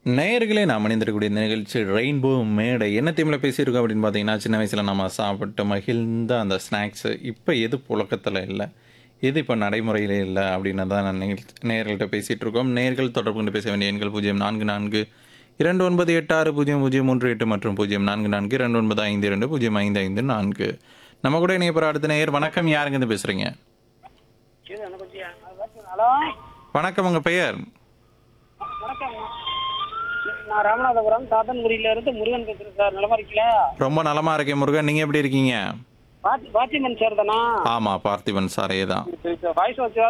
நேயர்களே நாம் அணிந்திருக்கக்கூடிய இந்த நிகழ்ச்சி ரெயின்போ மேடை என்ன தீமில் பேசியிருக்கோம் அப்படின்னு பார்த்தீங்கன்னா சின்ன வயசில் நம்ம சாப்பிட்டு மகிழ்ந்த அந்த ஸ்நாக்ஸு இப்போ எது புழக்கத்தில் இல்லை எது இப்போ நடைமுறையிலே இல்லை அப்படின்னு தான் நான் நிகழ்ச்சி நேயர்கள்ட்ட பேசிகிட்டு இருக்கோம் நேயர்கள் தொடர்பு கொண்டு பேச வேண்டிய எண்கள் பூஜ்ஜியம் நான்கு நான்கு இரண்டு ஒன்பது எட்டு ஆறு பூஜ்ஜியம் பூஜ்ஜியம் மூன்று எட்டு மற்றும் பூஜ்ஜியம் நான்கு நான்கு இரண்டு ஒன்பது ஐந்து இரண்டு பூஜ்ஜியம் ஐந்து ஐந்து நான்கு நம்ம கூட இணையப்பற அடுத்த நேயர் வணக்கம் யாருங்க இருந்து பேசுகிறீங்க ஹலோ வணக்கம் உங்கள் பெயர் வணக்கம் நான் ராமநாதபுரம் சாத்தன்குடியில இருந்து முருகன் பேசுறேன் சார் நிலமா இருக்கீங்களா ரொம்ப நலமாக இருக்கேன் முருகன் நீங்கள் எப்படி இருக்கீங்க பாத்தி பாத்திமன் சார் தானா ஆமாம் பார்த்திபன் சாரே தான் வாய்ஸ் வச்சு